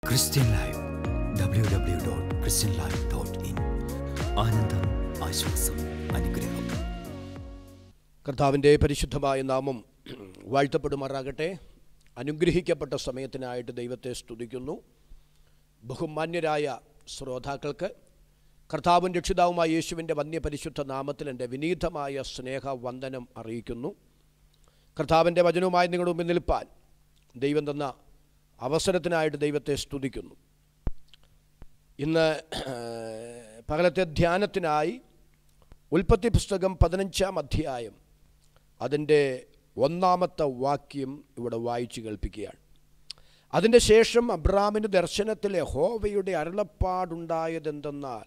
Christian live W W dot Christian live dot in ആനന്ദം ആശ്വാസം അനുഗ്രഹം കർത്താവിൻ്റെ പരിശുദ്ധമായ നാമം വാഴ്ത്തപ്പെടുമാറാകട്ടെ അനുഗ്രഹിക്കപ്പെട്ട സമയത്തിനായിട്ട് ദൈവത്തെ സ്തുതിക്കുന്നു ബഹുമാന്യരായ ശ്രോതാക്കൾക്ക് കർത്താവും രക്ഷിതാവുമായ യേശുവിൻ്റെ വന്യപരിശുദ്ധ നാമത്തിൽ എൻ്റെ വിനീതമായ സ്നേഹ വന്ദനം അറിയിക്കുന്നു കർത്താവിൻ്റെ വചനവുമായി നിങ്ങളുടെ മുമ്പിൽ നിൽപ്പാൻ ദൈവം തന്ന അവസരത്തിനായിട്ട് ദൈവത്തെ സ്തുതിക്കുന്നു ഇന്ന് പകലത്തെ ധ്യാനത്തിനായി ഉൽപ്പത്തി പുസ്തകം പതിനഞ്ചാം അധ്യായം അതിൻ്റെ ഒന്നാമത്തെ വാക്യം ഇവിടെ വായിച്ചു കേൾപ്പിക്കുകയാണ് അതിൻ്റെ ശേഷം അബ്രാമിന് ദർശനത്തിലെ ഹോവയുടെ അരുളപ്പാടുണ്ടായതെന്തെന്നാൽ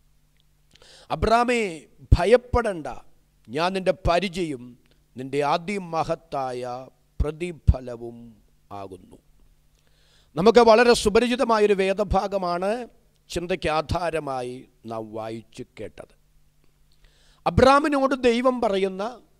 അബ്രാമേ ഭയപ്പെടണ്ട ഞാൻ നിൻ്റെ പരിചയം നിൻ്റെ അതിമഹത്തായ പ്രതിഫലവും ആകുന്നു നമുക്ക് വളരെ സുപരിചിതമായൊരു വേദഭാഗമാണ് ചിന്തയ്ക്ക് ആധാരമായി നാം വായിച്ചു കേട്ടത് അബ്രാമിനോട് ദൈവം പറയുന്ന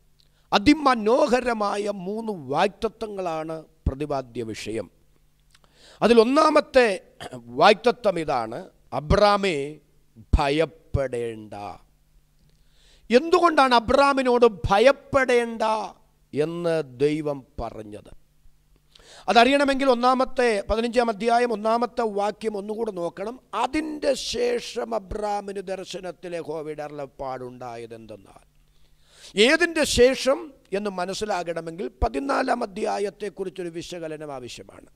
അതിമനോഹരമായ മൂന്ന് വാക്തത്വങ്ങളാണ് പ്രതിപാദ്യ വിഷയം അതിലൊന്നാമത്തെ വാക്തത്വം ഇതാണ് അബ്രാമെ ഭയപ്പെടേണ്ട എന്തുകൊണ്ടാണ് അബ്രാമിനോട് ഭയപ്പെടേണ്ട എന്ന് ദൈവം പറഞ്ഞത് അതറിയണമെങ്കിൽ ഒന്നാമത്തെ പതിനഞ്ചാം അധ്യായം ഒന്നാമത്തെ വാക്യം ഒന്നുകൂടെ നോക്കണം അതിൻ്റെ ശേഷം അബ്രാമിന് ദർശനത്തിലെ ഹോവയുടെ അരുളപ്പാടുണ്ടായതെന്തെന്നാൽ ഏതിൻ്റെ ശേഷം എന്ന് മനസ്സിലാകണമെങ്കിൽ പതിനാലാം അധ്യായത്തെക്കുറിച്ചൊരു വിശകലനം ആവശ്യമാണ്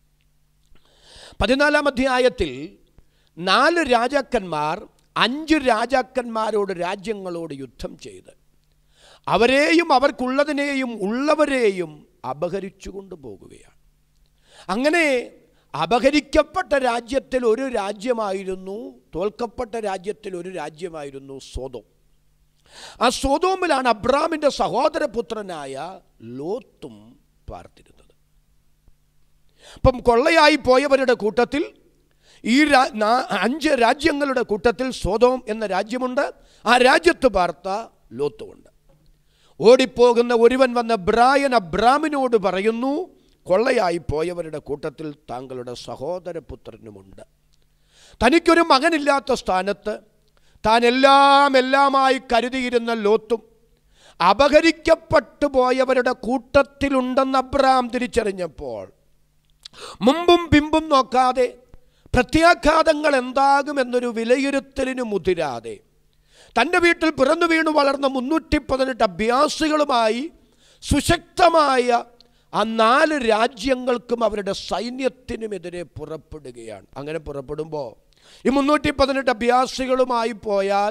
പതിനാലാം അധ്യായത്തിൽ നാല് രാജാക്കന്മാർ അഞ്ച് രാജാക്കന്മാരോട് രാജ്യങ്ങളോട് യുദ്ധം ചെയ്ത് അവരെയും അവർക്കുള്ളതിനെയും ഉള്ളവരെയും അപഹരിച്ചു കൊണ്ടുപോകുകയാണ് അങ്ങനെ അപഹരിക്കപ്പെട്ട രാജ്യത്തിൽ ഒരു രാജ്യമായിരുന്നു തോൽക്കപ്പെട്ട രാജ്യത്തിൽ ഒരു രാജ്യമായിരുന്നു സോതോം ആ സോതോമിലാണ് അബ്രാമിൻ്റെ സഹോദരപുത്രനായ ലോത്തും പാർത്തിരുന്നത് അപ്പം കൊള്ളയായി പോയവരുടെ കൂട്ടത്തിൽ ഈ രാ- നാ- അഞ്ച് രാജ്യങ്ങളുടെ കൂട്ടത്തിൽ സോതോം എന്ന രാജ്യമുണ്ട് ആ രാജ്യത്ത് പാർത്ത ലോത്തുമുണ്ട് ഓടിപ്പോകുന്ന ഒരുവൻ വന്ന ബ്രായൻ അബ്രാമിനോട് പറയുന്നു കൊള്ളയായി പോയവരുടെ കൂട്ടത്തിൽ താങ്കളുടെ സഹോദരപുത്രനുമുണ്ട് തനിക്കൊരു മകനില്ലാത്ത സ്ഥാനത്ത് താൻ എല്ലാം എല്ലാമായി കരുതിയിരുന്ന ലോത്തും അപഹരിക്കപ്പെട്ടു പോയവരുടെ കൂട്ടത്തിലുണ്ടെന്ന് അബ്രാം തിരിച്ചറിഞ്ഞപ്പോൾ മുമ്പും പിമ്പും നോക്കാതെ പ്രത്യാഘാതങ്ങൾ എന്താകുമെന്നൊരു വിലയിരുത്തലിന് മുതിരാതെ തൻ്റെ വീട്ടിൽ പിറന്നു വീണു വളർന്ന മുന്നൂറ്റി പതിനെട്ട് അഭ്യാസികളുമായി സുശക്തമായ ആ നാല് രാജ്യങ്ങൾക്കും അവരുടെ സൈന്യത്തിനുമെതിരെ പുറപ്പെടുകയാണ് അങ്ങനെ പുറപ്പെടുമ്പോൾ ഈ മുന്നൂറ്റി പതിനെട്ട് അഭ്യാസികളുമായി പോയാൽ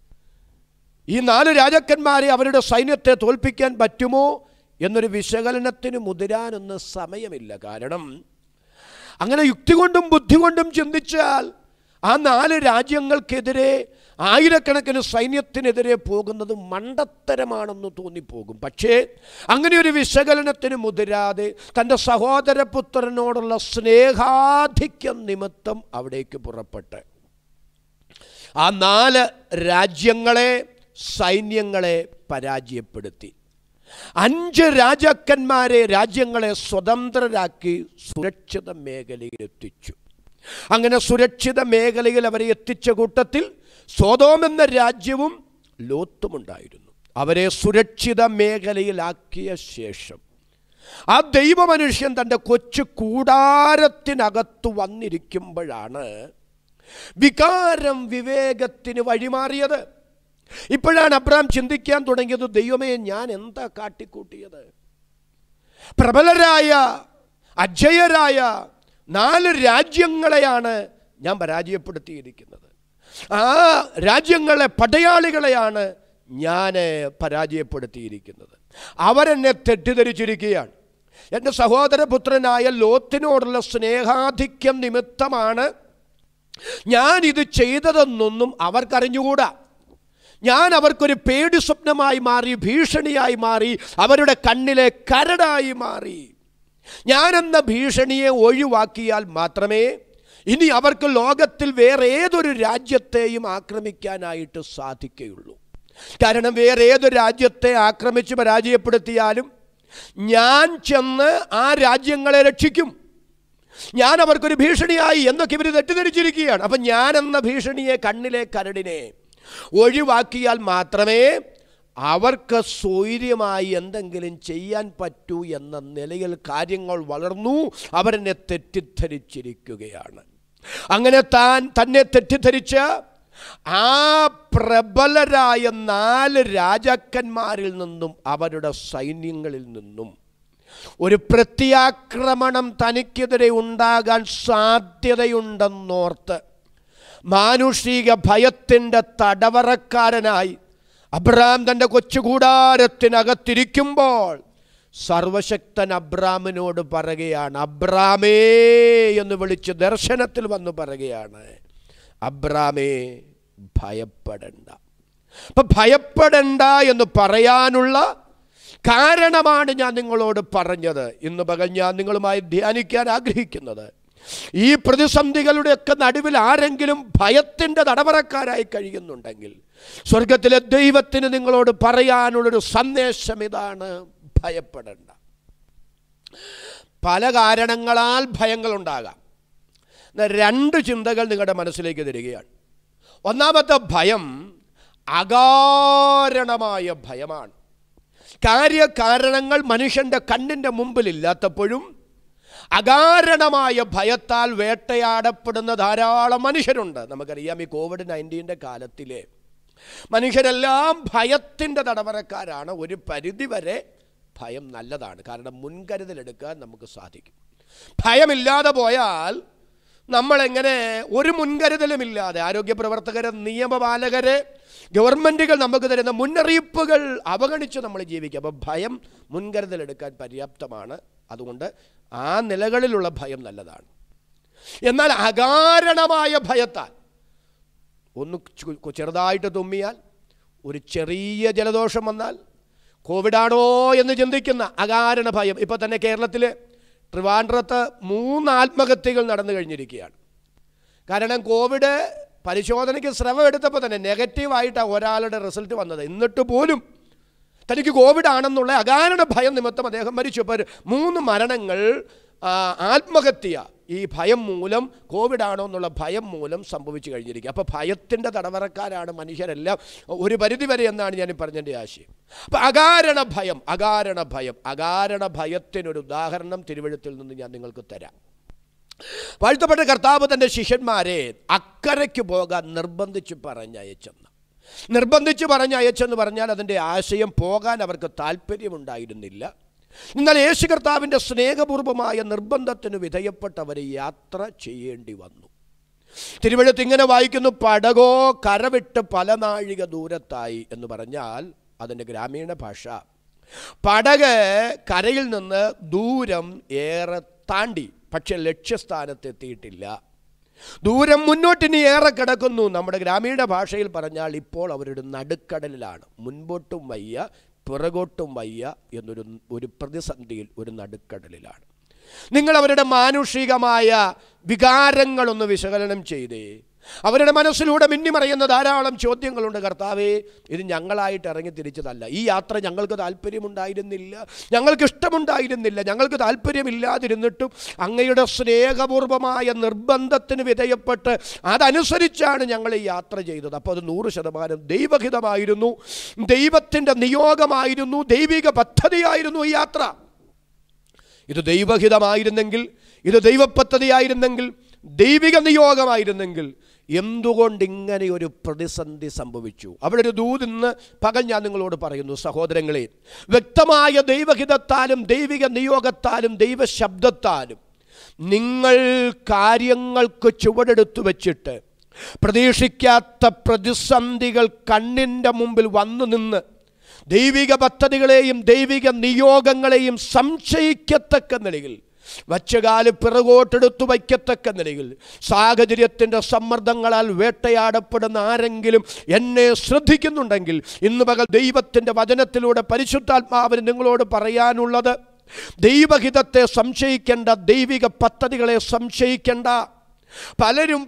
ഈ നാല് രാജാക്കന്മാരെ അവരുടെ സൈന്യത്തെ തോൽപ്പിക്കാൻ പറ്റുമോ എന്നൊരു വിശകലനത്തിന് മുതിരാനൊന്നും സമയമില്ല കാരണം അങ്ങനെ യുക്തി കൊണ്ടും ബുദ്ധി കൊണ്ടും ചിന്തിച്ചാൽ ആ നാല് രാജ്യങ്ങൾക്കെതിരെ ആയിരക്കണക്കിന് സൈന്യത്തിനെതിരെ പോകുന്നത് മണ്ടത്തരമാണെന്ന് തോന്നിപ്പോകും പക്ഷേ അങ്ങനെ ഒരു വിശകലനത്തിന് മുതിരാതെ തൻ്റെ സഹോദരപുത്രനോടുള്ള സ്നേഹാധിക്യം നിമിത്തം അവിടേക്ക് പുറപ്പെട്ട് ആ നാല് രാജ്യങ്ങളെ സൈന്യങ്ങളെ പരാജയപ്പെടുത്തി അഞ്ച് രാജാക്കന്മാരെ രാജ്യങ്ങളെ സ്വതന്ത്രരാക്കി സുരക്ഷിത മേഖലയിൽ എത്തിച്ചു അങ്ങനെ സുരക്ഷിത മേഖലയിൽ അവരെ എത്തിച്ച കൂട്ടത്തിൽ സ്വതോം എന്ന രാജ്യവും ലോത്തുമുണ്ടായിരുന്നു അവരെ സുരക്ഷിത മേഖലയിലാക്കിയ ശേഷം ആ ദൈവമനുഷ്യൻ തൻ്റെ കൊച്ചു കൂടാരത്തിനകത്ത് വന്നിരിക്കുമ്പോഴാണ് വികാരം വിവേകത്തിന് വഴിമാറിയത് ഇപ്പോഴാണ് അബ്രാം ചിന്തിക്കാൻ തുടങ്ങിയത് ദൈവമേ ഞാൻ എന്താ കാട്ടിക്കൂട്ടിയത് പ്രബലരായ അജയരായ നാല് രാജ്യങ്ങളെയാണ് ഞാൻ പരാജയപ്പെടുത്തിയിരിക്കുന്നത് ആ രാജ്യങ്ങളെ പടയാളികളെയാണ് ഞാൻ പരാജയപ്പെടുത്തിയിരിക്കുന്നത് അവരെന്നെ തെറ്റിദ്ധരിച്ചിരിക്കുകയാണ് എൻ്റെ സഹോദരപുത്രനായ ലോത്തിനോടുള്ള സ്നേഹാധിക്യം നിമിത്തമാണ് ഞാൻ ഇത് ചെയ്തതെന്നൊന്നും അവർക്കറിഞ്ഞുകൂടാ ഞാൻ അവർക്കൊരു പേടി സ്വപ്നമായി മാറി ഭീഷണിയായി മാറി അവരുടെ കണ്ണിലെ കരടായി മാറി ഞാനെന്ന ഭീഷണിയെ ഒഴിവാക്കിയാൽ മാത്രമേ ഇനി അവർക്ക് ലോകത്തിൽ വേറെ ഏതൊരു രാജ്യത്തെയും ആക്രമിക്കാനായിട്ട് സാധിക്കുകയുള്ളൂ കാരണം വേറെ ഏതൊരു രാജ്യത്തെ ആക്രമിച്ച് പരാജയപ്പെടുത്തിയാലും ഞാൻ ചെന്ന് ആ രാജ്യങ്ങളെ രക്ഷിക്കും ഞാൻ അവർക്കൊരു ഭീഷണിയായി എന്നൊക്കെ ഇവർ തെറ്റിദ്ധരിച്ചിരിക്കുകയാണ് അപ്പം ഞാൻ എന്ന ഭീഷണിയെ കണ്ണിലെ കരടിനെ ഒഴിവാക്കിയാൽ മാത്രമേ അവർക്ക് സ്വൈര്യമായി എന്തെങ്കിലും ചെയ്യാൻ പറ്റൂ എന്ന നിലയിൽ കാര്യങ്ങൾ വളർന്നു അവരെന്നെ തെറ്റിദ്ധരിച്ചിരിക്കുകയാണ് അങ്ങനെ താൻ തന്നെ തെറ്റിദ്ധരിച്ച് ആ പ്രബലരായ നാല് രാജാക്കന്മാരിൽ നിന്നും അവരുടെ സൈന്യങ്ങളിൽ നിന്നും ഒരു പ്രത്യാക്രമണം തനിക്കെതിരെ ഉണ്ടാകാൻ സാധ്യതയുണ്ടെന്നോർത്ത് മാനുഷിക ഭയത്തിൻ്റെ തടവറക്കാരനായി അബ്രാം തൻ്റെ കൊച്ചുകൂടാരത്തിനകത്തിരിക്കുമ്പോൾ സർവശക്തൻ അബ്രാമിനോട് പറയുകയാണ് അബ്രാമേ എന്ന് വിളിച്ച് ദർശനത്തിൽ വന്ന് പറയുകയാണ് അബ്രാമേ ഭയപ്പെടണ്ട അപ്പം ഭയപ്പെടണ്ട എന്ന് പറയാനുള്ള കാരണമാണ് ഞാൻ നിങ്ങളോട് പറഞ്ഞത് ഇന്ന് പകൽ ഞാൻ നിങ്ങളുമായി ധ്യാനിക്കാൻ ആഗ്രഹിക്കുന്നത് ഈ പ്രതിസന്ധികളുടെയൊക്കെ നടുവിൽ ആരെങ്കിലും ഭയത്തിൻ്റെ തടവറക്കാരായി കഴിയുന്നുണ്ടെങ്കിൽ സ്വർഗത്തിലെ ദൈവത്തിന് നിങ്ങളോട് പറയാനുള്ളൊരു സന്ദേശം ഇതാണ് ഭയപ്പെടേണ്ട പല കാരണങ്ങളാൽ ഭയങ്ങളുണ്ടാകാം എന്നാ രണ്ട് ചിന്തകൾ നിങ്ങളുടെ മനസ്സിലേക്ക് തരികയാണ് ഒന്നാമത്തെ ഭയം അകാരണമായ ഭയമാണ് കാര്യകാരണങ്ങൾ മനുഷ്യൻ്റെ കണ്ണിൻ്റെ മുമ്പിലില്ലാത്തപ്പോഴും അകാരണമായ ഭയത്താൽ വേട്ടയാടപ്പെടുന്ന ധാരാളം മനുഷ്യരുണ്ട് നമുക്കറിയാം ഈ കോവിഡ് നയൻറ്റീൻ്റെ കാലത്തിലെ മനുഷ്യരെല്ലാം ഭയത്തിൻ്റെ തടവറക്കാരാണ് ഒരു പരിധിവരെ ഭയം നല്ലതാണ് കാരണം മുൻകരുതലെടുക്കാൻ നമുക്ക് സാധിക്കും ഭയമില്ലാതെ പോയാൽ നമ്മളെങ്ങനെ ഒരു മുൻകരുതലുമില്ലാതെ ആരോഗ്യ പ്രവർത്തകരെ നിയമപാലകരെ ഗവൺമെൻറ്റുകൾ നമുക്ക് തരുന്ന മുന്നറിയിപ്പുകൾ അവഗണിച്ച് നമ്മൾ ജീവിക്കുക അപ്പോൾ ഭയം മുൻകരുതലെടുക്കാൻ പര്യാപ്തമാണ് അതുകൊണ്ട് ആ നിലകളിലുള്ള ഭയം നല്ലതാണ് എന്നാൽ അകാരണമായ ഭയത്താൽ ഒന്ന് ചു- ചെറുതായിട്ട് തുമ്മിയാൽ ഒരു ചെറിയ ജലദോഷം വന്നാൽ കോവിഡാണോ എന്ന് ചിന്തിക്കുന്ന അകാരണ ഭയം ഇപ്പോൾ തന്നെ കേരളത്തിൽ ട്രിവാൻഡ്രത്ത് മൂന്ന് ആത്മഹത്യകൾ നടന്നു കഴിഞ്ഞിരിക്കുകയാണ് കാരണം കോവിഡ് പരിശോധനയ്ക്ക് സ്രവം എടുത്തപ്പോൾ തന്നെ നെഗറ്റീവായിട്ടാണ് ഒരാളുടെ റിസൾട്ട് വന്നത് എന്നിട്ട് പോലും തനിക്ക് കോവിഡ് ആണെന്നുള്ള അകാരണ ഭയം നിമിത്തം അദ്ദേഹം മരിച്ചു അപ്പോൾ ഒരു മൂന്ന് മരണങ്ങൾ ആ, ആത്മഹത്യ ഈ ഭയം മൂലം കോവിഡ് ആണോ എന്നുള്ള ഭയം മൂലം സംഭവിച്ചു കഴിഞ്ഞിരിക്കുക അപ്പോൾ ഭയത്തിൻ്റെ തടവറക്കാരാണ് മനുഷ്യരെല്ലാം ഒരു പരിധി വരെ എന്നാണ് ഞാൻ ഈ പറഞ്ഞതിൻ്റെ ആശയം അപ്പോൾ അകാരണ ഭയം അകാരണ ഭയം അകാരണ ഭയത്തിനൊരു ഉദാഹരണം തിരുവഴുത്തിൽ നിന്ന് ഞാൻ നിങ്ങൾക്ക് തരാം വാഴ്ത്തപ്പെട്ട കർത്താവ് തൻ്റെ ശിഷ്യന്മാരെ അക്കരയ്ക്ക് പോകാൻ നിർബന്ധിച്ച് പറഞ്ഞയച്ചെന്ന് നിർബന്ധിച്ച് പറഞ്ഞയച്ചെന്ന് പറഞ്ഞാൽ അതിൻ്റെ ആശയം പോകാൻ അവർക്ക് താല്പര്യമുണ്ടായിരുന്നില്ല എന്നാൽ യേശു കർത്താവിൻ്റെ സ്നേഹപൂർവമായ നിർബന്ധത്തിന് വിധേയപ്പെട്ടവരെ യാത്ര ചെയ്യേണ്ടി വന്നു തിരുവഴുത്ത് ഇങ്ങനെ വായിക്കുന്നു പടകോ കരവിട്ട് പല നാഴിക ദൂരത്തായി എന്ന് പറഞ്ഞാൽ അതിൻ്റെ ഗ്രാമീണ ഭാഷ പടക് കരയിൽ നിന്ന് ദൂരം ഏറെ താണ്ടി പക്ഷെ ലക്ഷ്യസ്ഥാനത്തെത്തിയിട്ടില്ല ദൂരം മുന്നോട്ടിനി ഏറെ കിടക്കുന്നു നമ്മുടെ ഗ്രാമീണ ഭാഷയിൽ പറഞ്ഞാൽ ഇപ്പോൾ അവരുടെ നടുക്കടലിലാണ് മുൻപോട്ടും വയ്യ പിറകോട്ടും വയ്യ എന്നൊരു ഒരു പ്രതിസന്ധിയിൽ ഒരു നടുക്കടലിലാണ് നിങ്ങൾ അവരുടെ മാനുഷികമായ വികാരങ്ങളൊന്ന് വിശകലനം ചെയ്തേ അവരുടെ മനസ്സിലൂടെ മിന്നിമറയുന്ന ധാരാളം ചോദ്യങ്ങളുണ്ട് കർത്താവേ ഇത് ഞങ്ങളായിട്ട് ഇറങ്ങി തിരിച്ചതല്ല ഈ യാത്ര ഞങ്ങൾക്ക് താല്പര്യമുണ്ടായിരുന്നില്ല ഞങ്ങൾക്ക് ഇഷ്ടമുണ്ടായിരുന്നില്ല ഞങ്ങൾക്ക് താല്പര്യമില്ലാതിരുന്നിട്ടും അങ്ങയുടെ സ്നേഹപൂർവമായ നിർബന്ധത്തിന് വിധേയപ്പെട്ട് അതനുസരിച്ചാണ് ഞങ്ങൾ ഈ യാത്ര ചെയ്തത് അപ്പോൾ അത് നൂറ് ശതമാനം ദൈവഹിതമായിരുന്നു ദൈവത്തിൻ്റെ നിയോഗമായിരുന്നു ദൈവിക പദ്ധതിയായിരുന്നു ഈ യാത്ര ഇത് ദൈവഹിതമായിരുന്നെങ്കിൽ ഇത് ദൈവപദ്ധതിയായിരുന്നെങ്കിൽ ദൈവിക നിയോഗമായിരുന്നെങ്കിൽ എന്തുകൊണ്ട് ഇങ്ങനെ ഒരു പ്രതിസന്ധി സംഭവിച്ചു അവിടെ ഒരു ദൂത് ഇന്ന് പകൽ ഞാൻ നിങ്ങളോട് പറയുന്നു സഹോദരങ്ങളെ വ്യക്തമായ ദൈവഹിതത്താലും ദൈവിക നിയോഗത്താലും ദൈവശബ്ദത്താലും നിങ്ങൾ കാര്യങ്ങൾക്ക് ചുവടെടുത്തു വച്ചിട്ട് പ്രതീക്ഷിക്കാത്ത പ്രതിസന്ധികൾ കണ്ണിൻ്റെ മുമ്പിൽ വന്നു നിന്ന് ദൈവിക പദ്ധതികളെയും ദൈവിക നിയോഗങ്ങളെയും സംശയിക്കത്തക്ക നിലയിൽ വച്ചകാല് പിറകോട്ടെടുത്തു വയ്ക്കത്തക്ക നിലയിൽ സാഹചര്യത്തിൻ്റെ സമ്മർദ്ദങ്ങളാൽ വേട്ടയാടപ്പെടുന്ന ആരെങ്കിലും എന്നെ ശ്രദ്ധിക്കുന്നുണ്ടെങ്കിൽ ഇന്ന് പകൽ ദൈവത്തിൻ്റെ വചനത്തിലൂടെ പരിശുദ്ധാത്മാവിന് നിങ്ങളോട് പറയാനുള്ളത് ദൈവഹിതത്തെ സംശയിക്കേണ്ട ദൈവിക പദ്ധതികളെ സംശയിക്കേണ്ട പലരും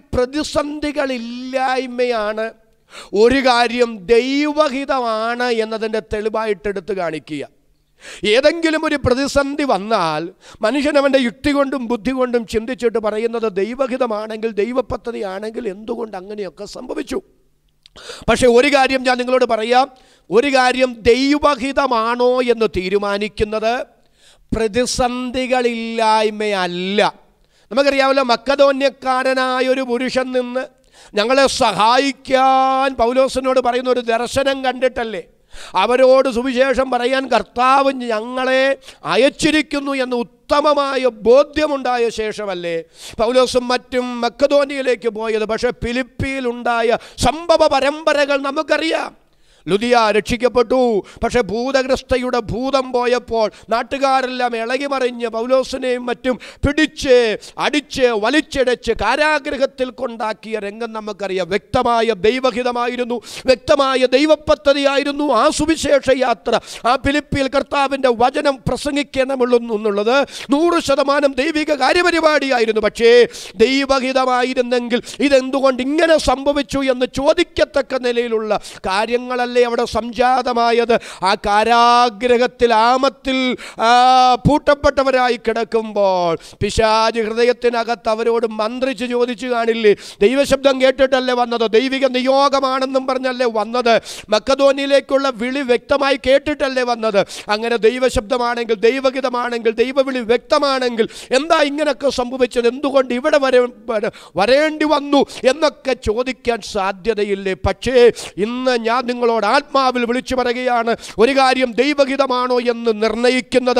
പ്രതിസന്ധികളില്ലായ്മയാണ് ഒരു കാര്യം ദൈവഹിതമാണ് എന്നതിൻ്റെ തെളിവായിട്ട് എടുത്ത് കാണിക്കുക ഏതെങ്കിലും ഒരു പ്രതിസന്ധി വന്നാൽ മനുഷ്യൻ അവൻ്റെ യുക്തി കൊണ്ടും ബുദ്ധി കൊണ്ടും ചിന്തിച്ചിട്ട് പറയുന്നത് ദൈവഹിതമാണെങ്കിൽ ദൈവപദ്ധതി ആണെങ്കിൽ എന്തുകൊണ്ട് അങ്ങനെയൊക്കെ സംഭവിച്ചു പക്ഷേ ഒരു കാര്യം ഞാൻ നിങ്ങളോട് പറയാം ഒരു കാര്യം ദൈവഹിതമാണോ എന്ന് തീരുമാനിക്കുന്നത് പ്രതിസന്ധികളില്ലായ്മയല്ല നമുക്കറിയാമല്ലോ മക്കതോന്യക്കാരനായ ഒരു പുരുഷൻ നിന്ന് ഞങ്ങളെ സഹായിക്കാൻ പൗലോസിനോട് പറയുന്ന ഒരു ദർശനം കണ്ടിട്ടല്ലേ അവരോട് സുവിശേഷം പറയാൻ കർത്താവ് ഞങ്ങളെ അയച്ചിരിക്കുന്നു എന്ന് ഉത്തമമായ ബോധ്യമുണ്ടായ ശേഷമല്ലേ പൗലോസും മറ്റും മക്കതോനിയയിലേക്ക് പോയത് പക്ഷേ ഫിലിപ്പിയിലുണ്ടായ സംഭവ പരമ്പരകൾ നമുക്കറിയാം ലുദിയ രക്ഷിക്കപ്പെട്ടു പക്ഷെ ഭൂതഗ്രസ്തയുടെ ഭൂതം പോയപ്പോൾ നാട്ടുകാരെല്ലാം ഇളകി മറിഞ്ഞ് പൗലോസിനെയും മറ്റും പിടിച്ച് അടിച്ച് വലിച്ചിടച്ച് കാരാഗ്രഹത്തിൽ കൊണ്ടാക്കിയ രംഗം നമുക്കറിയാം വ്യക്തമായ ദൈവഹിതമായിരുന്നു വ്യക്തമായ ദൈവപദ്ധതിയായിരുന്നു ആ സുവിശേഷ യാത്ര ആ ഫിലിപ്പിയിൽ കർത്താവിൻ്റെ വചനം പ്രസംഗിക്കണമുള്ളൂ എന്നുള്ളത് നൂറ് ശതമാനം ദൈവിക കാര്യപരിപാടിയായിരുന്നു പക്ഷേ ദൈവഹിതമായിരുന്നെങ്കിൽ ഇതെന്തുകൊണ്ട് ഇങ്ങനെ സംഭവിച്ചു എന്ന് ചോദിക്കത്തക്ക നിലയിലുള്ള കാര്യങ്ങളല്ല അല്ലേ അവിടെ സംജാതമായത് ആ കാരാഗ്രഹത്തിൽ ആമത്തിൽ ആ, പൂട്ടപ്പെട്ടവരായി കിടക്കുമ്പോൾ പിശാജ് ഹൃദയത്തിനകത്ത് അവരോട് മന്ത്രിച്ച് ചോദിച്ചു കാണില്ലേ ദൈവശബ്ദം കേട്ടിട്ടല്ലേ വന്നത് ദൈവിക നിയോഗമാണെന്നും പറഞ്ഞല്ലേ വന്നത് മക്കധോനിയിലേക്കുള്ള വിളി വ്യക്തമായി കേട്ടിട്ടല്ലേ വന്നത് അങ്ങനെ ദൈവശബ്ദമാണെങ്കിൽ ദൈവഗീതമാണെങ്കിൽ ദൈവവിളി വ്യക്തമാണെങ്കിൽ എന്താ ഇങ്ങനെയൊക്കെ സംഭവിച്ചത് എന്തുകൊണ്ട് ഇവിടെ വരെ വര- വരേണ്ടി വന്നു എന്നൊക്കെ ചോദിക്കാൻ സാധ്യതയില്ലേ പക്ഷേ ഇന്ന് ഞാൻ നിങ്ങളോട് ആത്മാവിൽ വിളിച്ചു പറയുകയാണ് ഒരു കാര്യം ദൈവഹിതമാണോ എന്ന് നിർണയിക്കുന്നത്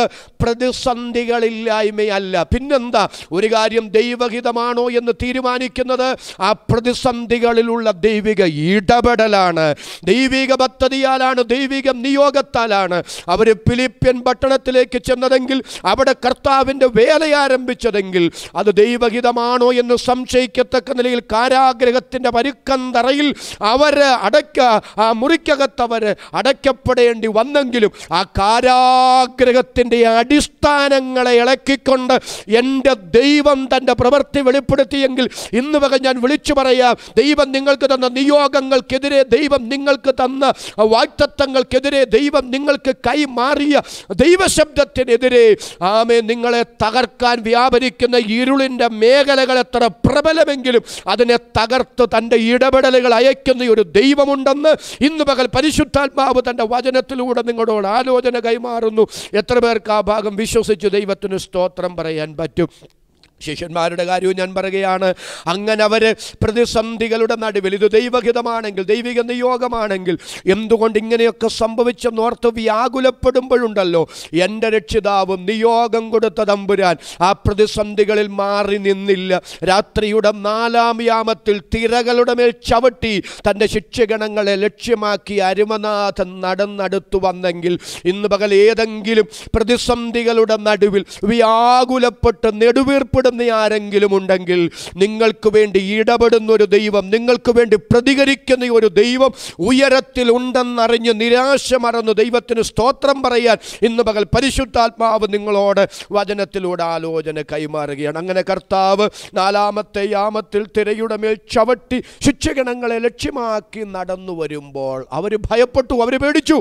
പ്രതിസന്ധികളില്ലായ്മയല്ല പിന്നെന്താ ഒരു കാര്യം ദൈവഹിതമാണോ എന്ന് തീരുമാനിക്കുന്നത് ആ പ്രതിസന്ധികളിലുള്ള ദൈവിക ഇടപെടലാണ് ദൈവിക പദ്ധതിയാലാണ് ദൈവിക നിയോഗത്താലാണ് അവർ ഫിലിപ്പ്യൻ പട്ടണത്തിലേക്ക് ചെന്നതെങ്കിൽ അവിടെ കർത്താവിൻ്റെ വേല ആരംഭിച്ചതെങ്കിൽ അത് ദൈവഹിതമാണോ എന്ന് സംശയിക്കത്തക്ക നിലയിൽ കാരാഗ്രഹത്തിൻ്റെ പരുക്കന്തറയിൽ അവർ അടയ്ക്ക ആ മുറിക്കകത്ത് അവർ അടയ്ക്കപ്പെടേണ്ടി വന്നെങ്കിലും ആ കാരാഗ്രഹത്തിൻ്റെ അടിസ്ഥാനങ്ങളെ ഇളക്കിക്കൊണ്ട് എൻ്റെ ദൈവം തൻ്റെ പ്രവൃത്തി വെളിപ്പെടുത്തിയെങ്കിൽ ഇന്ന് വക ഞാൻ വിളിച്ചു പറയാം ദൈവം നിങ്ങൾക്ക് തന്ന നിയോഗങ്ങൾക്കെതിരെ ദൈവം നിങ്ങൾക്ക് തന്ന വാക്തത്വങ്ങൾക്കെതിരെ ദൈവം നിങ്ങൾക്ക് കൈമാറിയ ദൈവശബ്ദത്തിനെതിരെ ആമേ നിങ്ങളെ തകർക്കാൻ വ്യാപരിക്കുന്ന ഇരുളിൻ്റെ മേഖലകൾ എത്ര പ്രബലമെങ്കിലും അതിനെ തകർത്ത് തൻ്റെ ഇടപെടലുകൾ അയക്കുന്ന ഒരു ദൈവമുണ്ടെന്ന് ഇന്ന് പകൽ പരിശുദ്ധാത്മാവ് തൻ്റെ വചനത്തിലൂടെ നിങ്ങളോട് ആലോചന കൈമാറുന്നു എത്ര പേർക്ക് ആ ഭാഗം വിശ്വസിച്ച് ദൈവത്തിന് സ്തോത്രം പറയാൻ പറ്റും ശിഷ്യന്മാരുടെ കാര്യവും ഞാൻ പറയുകയാണ് അങ്ങനെ അവർ പ്രതിസന്ധികളുടെ നടുവിൽ ഇത് ദൈവഹിതമാണെങ്കിൽ ദൈവിക നിയോഗമാണെങ്കിൽ എന്തുകൊണ്ട് ഇങ്ങനെയൊക്കെ സംഭവിച്ചെന്നോർത്ത് വ്യാകുലപ്പെടുമ്പോഴുണ്ടല്ലോ എൻ്റെ രക്ഷിതാവും നിയോഗം കൊടുത്ത തമ്പുരാൻ ആ പ്രതിസന്ധികളിൽ മാറി നിന്നില്ല രാത്രിയുടെ നാലാം യാമത്തിൽ തിരകളുടെ മേൽ ചവിട്ടി തൻ്റെ ശിക്ഷഗണങ്ങളെ ലക്ഷ്യമാക്കി അരുമനാഥൻ നടന്നടുത്തു വന്നെങ്കിൽ ഇന്ന് പകൽ ഏതെങ്കിലും പ്രതിസന്ധികളുടെ നടുവിൽ വ്യാകുലപ്പെട്ട് നെടുവീർപ്പിടുന്ന ആരെങ്കിലും ഉണ്ടെങ്കിൽ നിങ്ങൾക്ക് വേണ്ടി ഇടപെടുന്ന ഒരു ദൈവം നിങ്ങൾക്ക് വേണ്ടി പ്രതികരിക്കുന്ന ഒരു ദൈവം ഉയരത്തിൽ ഉണ്ടെന്നറിഞ്ഞ് നിരാശ മറന്ന് ദൈവത്തിന് സ്തോത്രം പറയാൻ ഇന്ന് പകൽ പരിശുദ്ധാത്മാവ് നിങ്ങളോട് വചനത്തിലൂടെ ആലോചന കൈമാറുകയാണ് അങ്ങനെ കർത്താവ് നാലാമത്തെ യാമത്തിൽ തിരയുടെ മേൽ ചവിട്ടി ശിക്ഷഗണങ്ങളെ ലക്ഷ്യമാക്കി നടന്നു വരുമ്പോൾ അവർ ഭയപ്പെട്ടു അവർ പേടിച്ചു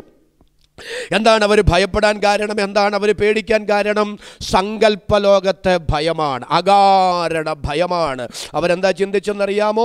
എന്താണ് അവർ ഭയപ്പെടാൻ കാരണം എന്താണ് അവർ പേടിക്കാൻ കാരണം സങ്കല്പലോകത്തെ ഭയമാണ് അകാരണ ഭയമാണ് അവരെന്താ ചിന്തിച്ചെന്നറിയാമോ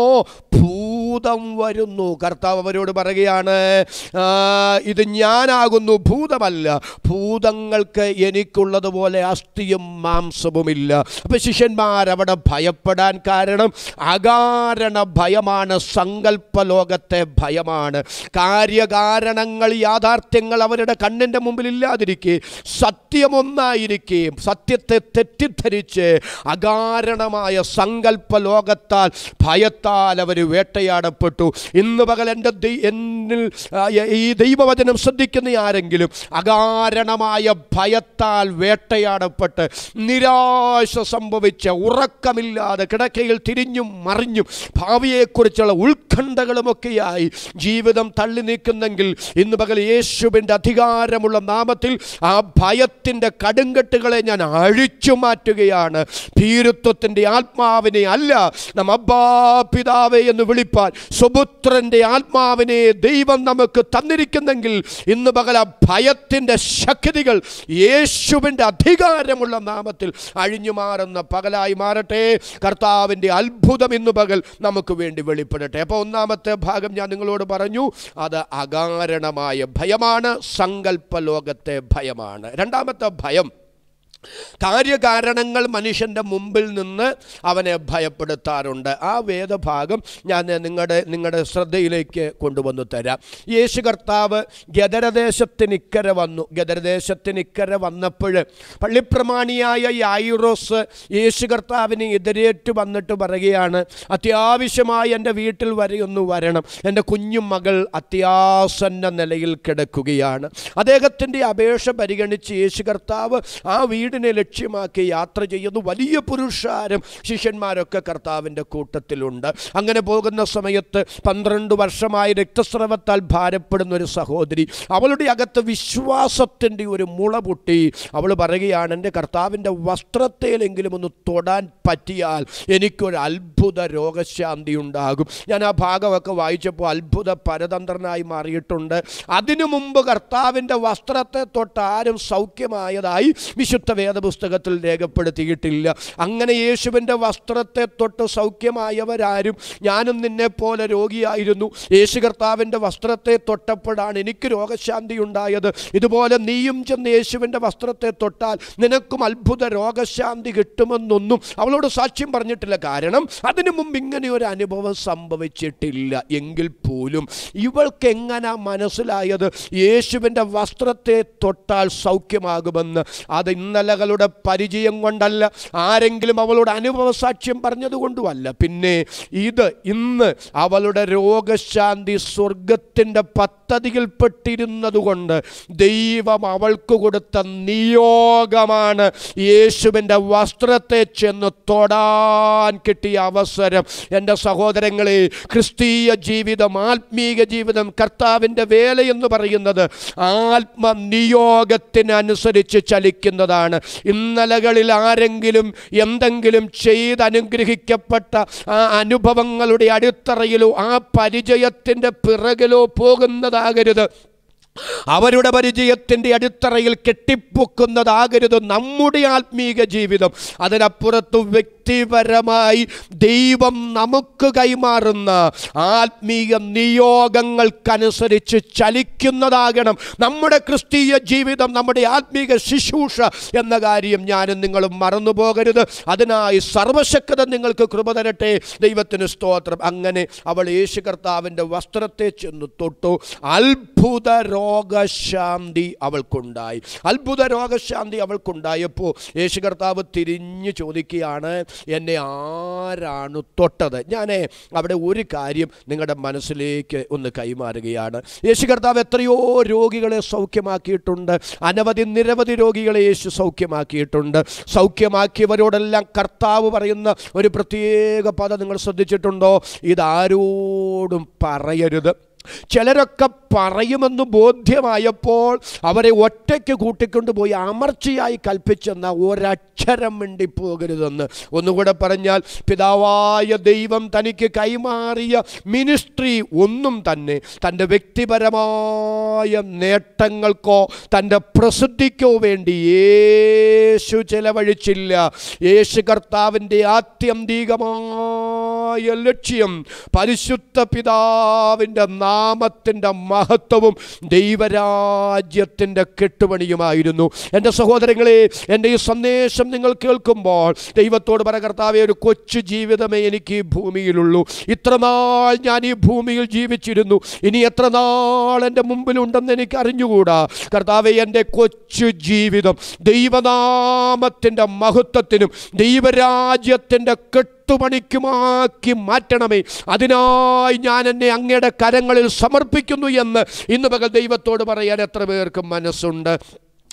ഭൂതം വരുന്നു കർത്താവ് അവരോട് പറയുകയാണ് "ആ, ഇത് ഞാനാകുന്നു ഭൂതമല്ല ഭൂതങ്ങൾക്ക് എനിക്കുള്ളതുപോലെ അസ്ഥിയും മാംസവുമില്ല അപ്പം ശിഷ്യന്മാരവിടെ ഭയപ്പെടാൻ കാരണം അകാരണ ഭയമാണ് സങ്കല്പലോകത്തെ ഭയമാണ് കാര്യകാരണങ്ങൾ യാഥാർത്ഥ്യങ്ങൾ അവരുടെ കണ്ണിൻ്റെ മുമ്പിൽ ഇല്ലാതിരിക്കെ സത്യമൊന്നായിരിക്കുകയും സത്യത്തെ തെറ്റിദ്ധരിച്ച് അകാരണമായ സങ്കല്പ ലോകത്താൽ ഭയത്താൽ അവർ വേട്ടയാടപ്പെട്ടു ഇന്ന് പകൽ എൻ്റെ ദൈ- എന്നിൽ ആ, ഈ ദൈവവചനം ശ്രദ്ധിക്കുന്ന ആരെങ്കിലും അകാരണമായ ഭയത്താൽ വേട്ടയാടപ്പെട്ട് നിരാശ സംഭവിച്ച് ഉറക്കമില്ലാതെ കിടക്കയിൽ തിരിഞ്ഞും മറിഞ്ഞും ഭാവിയെക്കുറിച്ചുള്ള ഉത്കണ്ഠകളുമൊക്കെയായി ജീവിതം തള്ളി നീക്കുന്നെങ്കിൽ ഇന്ന് പകൽ യേശുവിൻ്റെ അധികാരമുള്ള നാമത്തിൽ ആ ഭയത്തിൻ്റെ കടുങ്കെട്ടുകളെ ഞാൻ അഴിച്ചു മാറ്റുകയാണ് ഭീരുത്വത്തിൻ്റെ ആത്മാവിനെ അല്ല നമ്മ അബ്ബാ പിതാവേ എന്ന് വിളിപ്പാൻ സുപുത്രൻ്റെ ആത്മാവിനെ ദൈവം നമുക്ക് തന്നിരിക്കുന്നെങ്കിൽ ഇന്ന് പകല ഭയത്തിൻ്റെ ശക്തികൾ യേശുവിൻ്റെ അധികാരമുള്ള നാമത്തിൽ അഴിഞ്ഞു മാറുന്ന പകലായി മാറട്ടെ കർത്താവിൻ്റെ അത്ഭുതം ഇന്ന് പകൽ നമുക്ക് വേണ്ടി വെളിപ്പെടട്ടെ അപ്പോൾ ഒന്നാമത്തെ ഭാഗം ഞാൻ നിങ്ങളോട് പറഞ്ഞു അത് അകാരണമായ ഭയമാണ് സങ്കല്പ ലോകത്തെ ഭയമാണ് രണ്ടാമത്തെ ഭയം കാര്യകാരണങ്ങൾ മനുഷ്യൻ്റെ മുമ്പിൽ നിന്ന് അവനെ ഭയപ്പെടുത്താറുണ്ട് ആ വേദഭാഗം ഞാൻ നിങ്ങളുടെ നിങ്ങളുടെ ശ്രദ്ധയിലേക്ക് കൊണ്ടുവന്നു തരാം യേശു കർത്താവ് ഗദരദേശത്തിന് വന്നു ഗദരദേശത്തിന് വന്നപ്പോൾ പള്ളിപ്രമാണിയായ യായിറോസ് യേശു കർത്താവിനെ എതിരേറ്റ് വന്നിട്ട് പറയുകയാണ് അത്യാവശ്യമായി എൻ്റെ വീട്ടിൽ വരെ ഒന്ന് വരണം എൻ്റെ കുഞ്ഞു മകൾ അത്യാസന്ന നിലയിൽ കിടക്കുകയാണ് അദ്ദേഹത്തിൻ്റെ അപേക്ഷ പരിഗണിച്ച് യേശു കർത്താവ് ആ വീടിനെ ലക്ഷ്യമാക്കി യാത്ര ചെയ്യുന്നു വലിയ പുരുഷാരം ശിഷ്യന്മാരൊക്കെ കർത്താവിൻ്റെ കൂട്ടത്തിലുണ്ട് അങ്ങനെ പോകുന്ന സമയത്ത് പന്ത്രണ്ട് വർഷമായി രക്തസ്രവത്താൽ ഭാരപ്പെടുന്ന ഒരു സഹോദരി അവളുടെ അകത്ത് വിശ്വാസത്തിൻ്റെ ഒരു മുള പൊട്ടി അവൾ പറയുകയാണ് എൻ്റെ കർത്താവിൻ്റെ വസ്ത്രത്തേലെങ്കിലും ഒന്ന് തൊടാൻ പറ്റിയാൽ എനിക്കൊരു അത്ഭുത രോഗശാന്തി ഉണ്ടാകും ഞാൻ ആ ഭാഗമൊക്കെ വായിച്ചപ്പോൾ അത്ഭുത പരതന്ത്രനായി മാറിയിട്ടുണ്ട് അതിനു മുമ്പ് കർത്താവിൻ്റെ വസ്ത്രത്തെ തൊട്ട് ആരും സൗഖ്യമായതായി വിശുദ്ധ വേദപുസ്തകത്തിൽ രേഖപ്പെടുത്തിയിട്ടില്ല അങ്ങനെ യേശുവിൻ്റെ വസ്ത്രത്തെ തൊട്ട് സൗഖ്യമായവരാരും ഞാനും നിന്നെ പോലെ രോഗിയായിരുന്നു യേശു കർത്താവിൻ്റെ വസ്ത്രത്തെ തൊട്ടപ്പോഴാണ് എനിക്ക് രോഗശാന്തി ഉണ്ടായത് ഇതുപോലെ നീയും ചെന്ന് യേശുവിൻ്റെ വസ്ത്രത്തെ തൊട്ടാൽ നിനക്കും അത്ഭുത രോഗശാന്തി കിട്ടുമെന്നൊന്നും അവളോട് സാക്ഷ്യം പറഞ്ഞിട്ടില്ല കാരണം അതിനു മുമ്പ് ഇങ്ങനെ ഒരു അനുഭവം സംഭവിച്ചിട്ടില്ല എങ്കിൽ പോലും ഇവൾക്ക് എങ്ങനെ മനസ്സിലായത് യേശുവിൻ്റെ വസ്ത്രത്തെ തൊട്ടാൽ സൗഖ്യമാകുമെന്ന് അത് ഇന്നലകളുടെ പരിചയം കൊണ്ടല്ല ആരെങ്കിലും അവളോട് അനുഭവ സാക്ഷ്യം പറഞ്ഞതുകൊണ്ടുമല്ല പിന്നെ ഇത് ഇന്ന് അവളുടെ രോഗശാന്തി സ്വർഗത്തിൻ്റെ പദ്ധതിയിൽപ്പെട്ടിരുന്നതുകൊണ്ട് ദൈവം അവൾക്ക് കൊടുത്ത നിയോഗമാണ് യേശുവിൻ്റെ വസ്ത്രത്തെ ചെന്ന് തൊടാൻ കിട്ടിയ അവസരം എൻ്റെ സഹോദരങ്ങളെ ക്രിസ്തീയ ജീവിതം ആത്മീക ജീവിതം കർത്താവിൻ്റെ വേല എന്ന് പറയുന്നത് ആത്മനിയോഗത്തിനനുസരിച്ച് ചലിക്കുന്നതാണ് ഇന്നലകളിൽ ആരെങ്കിലും എന്തെങ്കിലും ചെയ്ത് അനുഗ്രഹിക്കപ്പെട്ട ആ അനുഭവങ്ങളുടെ അടിത്തറയിലോ ആ പരിചയത്തിൻ്റെ പിറകിലോ പോകുന്നതാകരുത് അവരുടെ പരിചയത്തിൻ്റെ അടിത്തറയിൽ കെട്ടിപ്പൊക്കുന്നതാകരുത് നമ്മുടെ ആത്മീക ജീവിതം അതിനപ്പുറത്ത് വ്യക്തിപരമായി ദൈവം നമുക്ക് കൈമാറുന്ന ആത്മീയ നിയോഗങ്ങൾക്കനുസരിച്ച് ചലിക്കുന്നതാകണം നമ്മുടെ ക്രിസ്തീയ ജീവിതം നമ്മുടെ ആത്മീക ശുശ്രൂഷ എന്ന കാര്യം ഞാനും നിങ്ങളും മറന്നു പോകരുത് അതിനായി സർവശക്തത നിങ്ങൾക്ക് കൃപ തരട്ടെ ദൈവത്തിന് സ്തോത്രം അങ്ങനെ അവൾ യേശു കർത്താവിൻ്റെ വസ്ത്രത്തെ ചെന്ന് തൊട്ടു അത്ഭുത രോഗശാന്തി അവൾക്കുണ്ടായി അത്ഭുത രോഗശാന്തി അവൾക്കുണ്ടായപ്പോൾ യേശു കർത്താവ് തിരിഞ്ഞു ചോദിക്കുകയാണ് എന്നെ ആരാണ് തൊട്ടത് ഞാൻ അവിടെ ഒരു കാര്യം നിങ്ങളുടെ മനസ്സിലേക്ക് ഒന്ന് കൈമാറുകയാണ് യേശു കർത്താവ് എത്രയോ രോഗികളെ സൗഖ്യമാക്കിയിട്ടുണ്ട് അനവധി നിരവധി രോഗികളെ യേശു സൗഖ്യമാക്കിയിട്ടുണ്ട് സൗഖ്യമാക്കിയവരോടെല്ലാം കർത്താവ് പറയുന്ന ഒരു പ്രത്യേക പദം നിങ്ങൾ ശ്രദ്ധിച്ചിട്ടുണ്ടോ ഇതാരോടും പറയരുത് ചിലരൊക്കെ പറയുമെന്ന് ബോധ്യമായപ്പോൾ അവരെ ഒറ്റയ്ക്ക് കൂട്ടിക്കൊണ്ടുപോയി അമർച്ചയായി കൽപ്പിച്ചെന്ന ഒരക്ഷരം മിണ്ടിപ്പോകരുതെന്ന് ഒന്നുകൂടെ പറഞ്ഞാൽ പിതാവായ ദൈവം തനിക്ക് കൈമാറിയ മിനിസ്ട്രി ഒന്നും തന്നെ തൻ്റെ വ്യക്തിപരമായ നേട്ടങ്ങൾക്കോ തൻ്റെ പ്രസിദ്ധിക്കോ വേണ്ടി യേശു ചെലവഴിച്ചില്ല യേശു കർത്താവിൻ്റെ ആത്യന്തികമായ ലക്ഷ്യം പരിശുദ്ധ പിതാവിൻ്റെ നാമത്തിൻ്റെ മഹത്വവും ദൈവരാജ്യത്തിൻ്റെ കെട്ടുപണിയുമായിരുന്നു എൻ്റെ സഹോദരങ്ങളെ എൻ്റെ ഈ സന്ദേശം നിങ്ങൾ കേൾക്കുമ്പോൾ ദൈവത്തോട് പറ കർത്താവെ ഒരു കൊച്ചു ജീവിതമേ എനിക്ക് ഈ ഭൂമിയിലുള്ളൂ ഇത്ര നാൾ ഞാൻ ഈ ഭൂമിയിൽ ജീവിച്ചിരുന്നു ഇനി എത്ര നാൾ എൻ്റെ മുമ്പിലുണ്ടെന്ന് എനിക്ക് അറിഞ്ഞുകൂടാ കർത്താവെ എൻ്റെ കൊച്ചു ജീവിതം ദൈവനാമത്തിൻ്റെ മഹത്വത്തിനും ദൈവരാജ്യത്തിൻ്റെ കെട്ടുപണിക്കുമാക്കി മാറ്റണമേ അതിനായി ഞാൻ എന്നെ അങ്ങയുടെ കരങ്ങളിൽ സമർപ്പിക്കുന്നു എന്ന് ഇന്ന് പകൽ ദൈവത്തോട് പറയാൻ എത്ര പേർക്ക് മനസ്സുണ്ട്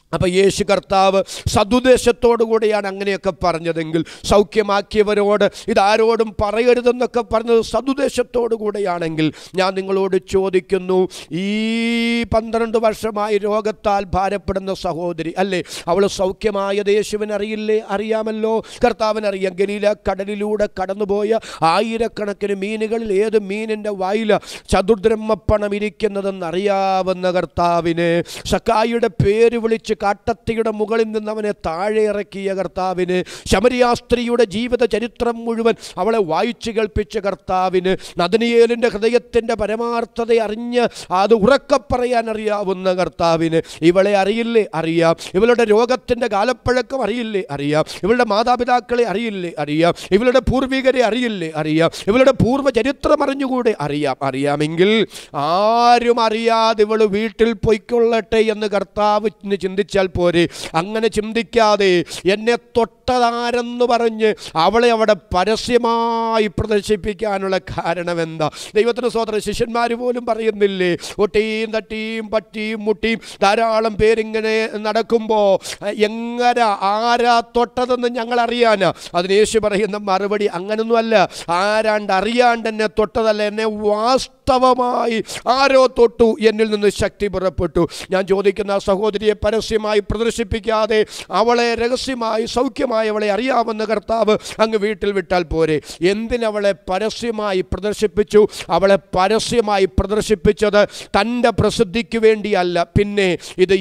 അപ്പം യേശു കർത്താവ് സതുദ്ദേശത്തോടു കൂടിയാണ് അങ്ങനെയൊക്കെ പറഞ്ഞതെങ്കിൽ സൗഖ്യമാക്കിയവരോട് ഇതാരോടും പറയരുതെന്നൊക്കെ പറഞ്ഞത് സതുദ്ദേശത്തോടു കൂടെയാണെങ്കിൽ ഞാൻ നിങ്ങളോട് ചോദിക്കുന്നു ഈ പന്ത്രണ്ട് വർഷമായി രോഗത്താൽ ഭാരപ്പെടുന്ന സഹോദരി അല്ലേ അവൾ സൗഖ്യമായത് യേശുവിന് അറിയില്ലേ അറിയാമല്ലോ കർത്താവിനറിയാം ഗലീല കടലിലൂടെ കടന്നുപോയ ആയിരക്കണക്കിന് മീനുകളിൽ ഏത് മീനിൻ്റെ വായില ചതുർദ്രഹ്മപ്പണം ഇരിക്കുന്നതെന്ന് അറിയാവുന്ന കർത്താവിന് സക്കായിയുടെ പേര് വിളിച്ച് കാട്ടത്തിയുടെ മുകളിൽ നിന്ന് അവനെ താഴെ ഇറക്കിയ കർത്താവിന് ശമരിയാസ്ത്രീയുടെ ജീവിത ചരിത്രം മുഴുവൻ അവളെ വായിച്ചു കേൾപ്പിച്ച കർത്താവിന് നദനിയേലിൻ്റെ ഹൃദയത്തിൻ്റെ പരമാർത്ഥത അറിഞ്ഞ് അത് ഉറക്കെ പറയാൻ അറിയാവുന്ന കർത്താവിന് ഇവളെ അറിയില്ലേ അറിയാം ഇവളുടെ രോഗത്തിൻ്റെ കാലപ്പഴക്കം അറിയില്ലേ അറിയാം ഇവളുടെ മാതാപിതാക്കളെ അറിയില്ലേ അറിയാം ഇവളുടെ പൂർവികരെ അറിയില്ലേ അറിയാം ഇവളുടെ പൂർവ്വ ചരിത്രം അറിഞ്ഞുകൂടെ അറിയാം അറിയാമെങ്കിൽ ആരും അറിയാതെ ഇവള് വീട്ടിൽ പൊയ്ക്കൊള്ളട്ടെ എന്ന് കർത്താവ് ചിന്തിച്ചാൽ പോരെ അങ്ങനെ ചിന്തിക്കാതെ എന്നെ തൊട്ടതാരെന്ന് പറഞ്ഞ് അവളെ അവിടെ പരസ്യമായി പ്രദർശിപ്പിക്കാനുള്ള കാരണം എന്താ ദൈവത്തിന് സ്വതന്ത്ര ശിഷ്യന്മാർ പോലും പറയുന്നില്ലേ ഒട്ടിയും തട്ടിയും പറ്റിയും മുട്ടിയും ധാരാളം പേരിങ്ങനെ നടക്കുമ്പോൾ എങ്ങനെ ആരാ തൊട്ടതെന്ന് ഞങ്ങൾ അറിയാനാ അതിന് യേശു പറയുന്ന മറുപടി അങ്ങനൊന്നുമല്ല ആരാണ്ട് അറിയാണ്ട് എന്നെ തൊട്ടതല്ല എന്നെ വാസ്തവമായി ആരോ തൊട്ടു എന്നിൽ നിന്ന് ശക്തി പുറപ്പെട്ടു ഞാൻ ചോദിക്കുന്ന ആ സഹോദരിയെ പരസ്യമായി പ്രദർശിപ്പിക്കാതെ അവളെ രഹസ്യമായി സൗഖ്യമായി അവളെ അറിയാവുന്ന കർത്താവ് അങ്ങ് വീട്ടിൽ വിട്ടാൽ പോരെ എന്തിനവളെ പരസ്യമായി പ്രദർശിപ്പിച്ചു അവളെ പരസ്യമായി പ്രദർശിപ്പിച്ചത് തൻ്റെ പ്രസിദ്ധിക്ക് വേണ്ടിയല്ല പിന്നെ ഇത്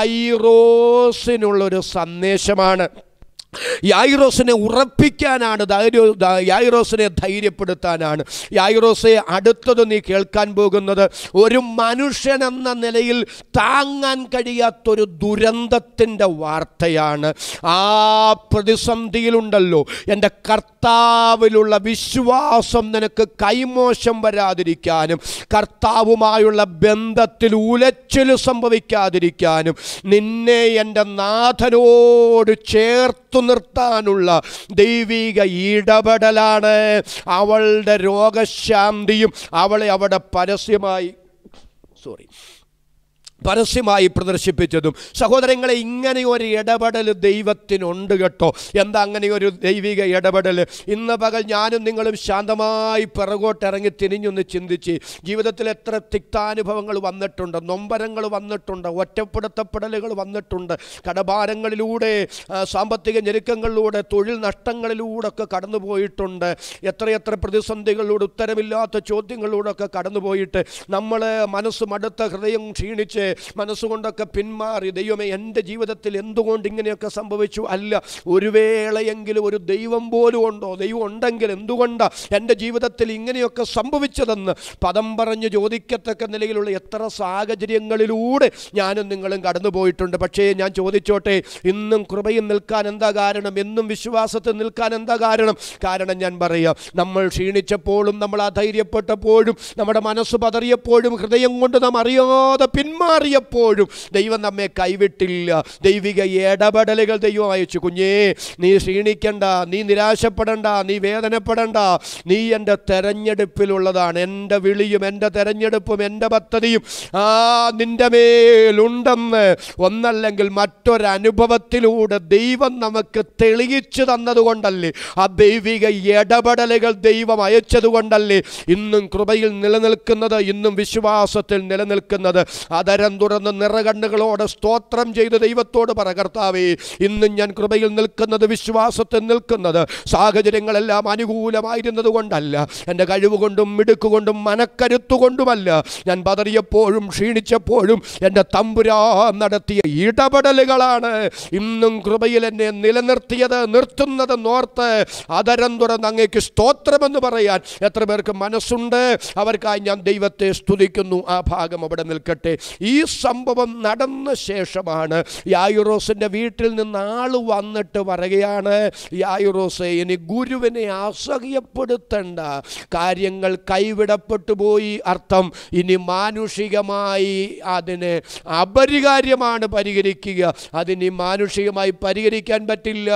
യായിറോസിനുള്ളൊരു സന്ദേശമാണ് യായിറോസിനെ ഉറപ്പിക്കാനാണ് ധൈര്യ ധ- യായിറോസിനെ ധൈര്യപ്പെടുത്താനാണ് യായിറോസെ അടുത്തത് നീ കേൾക്കാൻ പോകുന്നത് ഒരു മനുഷ്യൻ എന്ന നിലയിൽ താങ്ങാൻ കഴിയാത്തൊരു ദുരന്തത്തിൻ്റെ വാർത്തയാണ് ആ പ്രതിസന്ധിയിലുണ്ടല്ലോ എൻ്റെ കർത്താവിലുള്ള വിശ്വാസം നിനക്ക് കൈമോശം വരാതിരിക്കാനും കർത്താവുമായുള്ള ബന്ധത്തിൽ ഉലച്ചിൽ സംഭവിക്കാതിരിക്കാനും നിന്നെ എൻ്റെ നാഥനോട് ചേർത്തു നിർത്താനുള്ള ദൈവിക ഇടപെടലാണ് അവളുടെ രോഗശാന്തിയും അവളെ അവിടെ പരസ്യമായി സോറി പരസ്യമായി പ്രദർശിപ്പിച്ചതും സഹോദരങ്ങളെ ഇങ്ങനെ ഒരു ഇടപെടൽ ദൈവത്തിനുണ്ട് കേട്ടോ എന്താ അങ്ങനെ ഒരു ദൈവിക ഇടപെടൽ ഇന്ന് പകൽ ഞാനും നിങ്ങളും ശാന്തമായി പിറകോട്ടിറങ്ങി തിരിഞ്ഞൊന്ന് ചിന്തിച്ച് ജീവിതത്തിൽ എത്ര തിക്താനുഭവങ്ങൾ വന്നിട്ടുണ്ട് നൊമ്പരങ്ങൾ വന്നിട്ടുണ്ട് ഒറ്റപ്പെടുത്തപ്പെടലുകൾ വന്നിട്ടുണ്ട് കടഭാരങ്ങളിലൂടെ ആ, സാമ്പത്തിക ഞെരുക്കങ്ങളിലൂടെ തൊഴിൽ നഷ്ടങ്ങളിലൂടെ ഒക്കെ കടന്നു പോയിട്ടുണ്ട് എത്രയെത്ര പ്രതിസന്ധികളിലൂടെ ഉത്തരമില്ലാത്ത ചോദ്യങ്ങളിലൂടെ ഒക്കെ കടന്നു പോയിട്ട് നമ്മൾ മനസ്സ് മടുത്ത ഹൃദയം ക്ഷീണിച്ച് മനസ്സുകൊണ്ടൊക്കെ പിന്മാറി ദൈവമേ എൻ്റെ ജീവിതത്തിൽ എന്തുകൊണ്ട് ഇങ്ങനെയൊക്കെ സംഭവിച്ചു അല്ല ഒരു വേളയെങ്കിലും ഒരു ദൈവം പോലും ഉണ്ടോ ദൈവം ഉണ്ടെങ്കിൽ എന്തുകൊണ്ടാണ് എൻ്റെ ജീവിതത്തിൽ ഇങ്ങനെയൊക്കെ സംഭവിച്ചതെന്ന് പദം പറഞ്ഞ് ചോദിക്കത്തക്ക നിലയിലുള്ള എത്ര സാഹചര്യങ്ങളിലൂടെ ഞാനും നിങ്ങളും കടന്നു പോയിട്ടുണ്ട് പക്ഷേ ഞാൻ ചോദിച്ചോട്ടെ ഇന്നും കൃപയിൽ നിൽക്കാൻ എന്താ കാരണം എന്നും വിശ്വാസത്തിൽ നിൽക്കാൻ എന്താ കാരണം കാരണം ഞാൻ പറയാം നമ്മൾ ക്ഷീണിച്ചപ്പോഴും നമ്മൾ അധൈര്യപ്പെട്ടപ്പോഴും നമ്മുടെ മനസ്സ് പതറിയപ്പോഴും ഹൃദയം കൊണ്ട് നാം അറിയാതെ പിന്മാറിയപ്പോഴും ദൈവം നമ്മെ കൈവിട്ടില്ല ദൈവിക ഇടപെടലുകൾ ദൈവം അയച്ചു കുഞ്ഞേ നീ ക്ഷീണിക്കണ്ട നീ നിരാശപ്പെടണ്ട നീ വേദനപ്പെടണ്ട നീ എൻ്റെ തെരഞ്ഞെടുപ്പിലുള്ളതാണ് എൻ്റെ വിളിയും എൻ്റെ തെരഞ്ഞെടുപ്പും എൻ്റെ പദ്ധതിയും ആ നിൻ്റെ മേലുണ്ടെന്ന് ഒന്നല്ലെങ്കിൽ മറ്റൊരനുഭവത്തിലൂടെ ദൈവം നമുക്ക് തെളിയിച്ചു തന്നതുകൊണ്ടല്ലേ ആ ദൈവിക ഇടപെടലുകൾ ദൈവം അയച്ചതുകൊണ്ടല്ലേ ഇന്നും കൃപയിൽ നിലനിൽക്കുന്നത് ഇന്നും വിശ്വാസത്തിൽ നിലനിൽക്കുന്നത് അതരം തുറന്ന് നിറകണ്ണുകളോടെ സ്തോത്രം ചെയ്ത് ദൈവത്തോട് പറ കർത്താവേ ഇന്നും ഞാൻ കൃപയിൽ നിൽക്കുന്നത് വിശ്വാസത്തിൽ നിൽക്കുന്നത് സാഹചര്യങ്ങളെല്ലാം അനുകൂലമായിരുന്നത് കൊണ്ടല്ല എൻ്റെ കഴിവുകൊണ്ടും മിടുക്കുകൊണ്ടും മനക്കരുത്തുകൊണ്ടുമല്ല ഞാൻ പതറിയപ്പോഴും ക്ഷീണിച്ചപ്പോഴും എൻ്റെ തമ്പുരാ നടത്തിയ ഇടപെടലുകളാണ് ഇന്നും കൃപയിൽ എന്നെ നിലനിർത്തിയത് നിർത്തുന്നത് നോർത്ത് അതരം തുറന്ന് അങ്ങേക്ക് സ്തോത്രമെന്ന് പറയാൻ എത്ര പേർക്ക് മനസ്സുണ്ട് അവർക്കായി ഞാൻ ദൈവത്തെ സ്തുതിക്കുന്നു ആ ഭാഗം അവിടെ നിൽക്കട്ടെ ഈ സംഭവം നടന്ന ശേഷമാണ് യായുറോസിൻ്റെ വീട്ടിൽ നിന്ന് ആൾ വന്നിട്ട് പറയുകയാണ് യായുറോസെ ഇനി ഗുരുവിനെ അസഹ്യപ്പെടുത്തേണ്ട കാര്യങ്ങൾ കൈവിടപ്പെട്ടു പോയി അർത്ഥം ഇനി മാനുഷികമായി അതിനെ അപരികാര്യമാണ് പരിഹരിക്കുക അതിനി മാനുഷികമായി പരിഹരിക്കാൻ പറ്റില്ല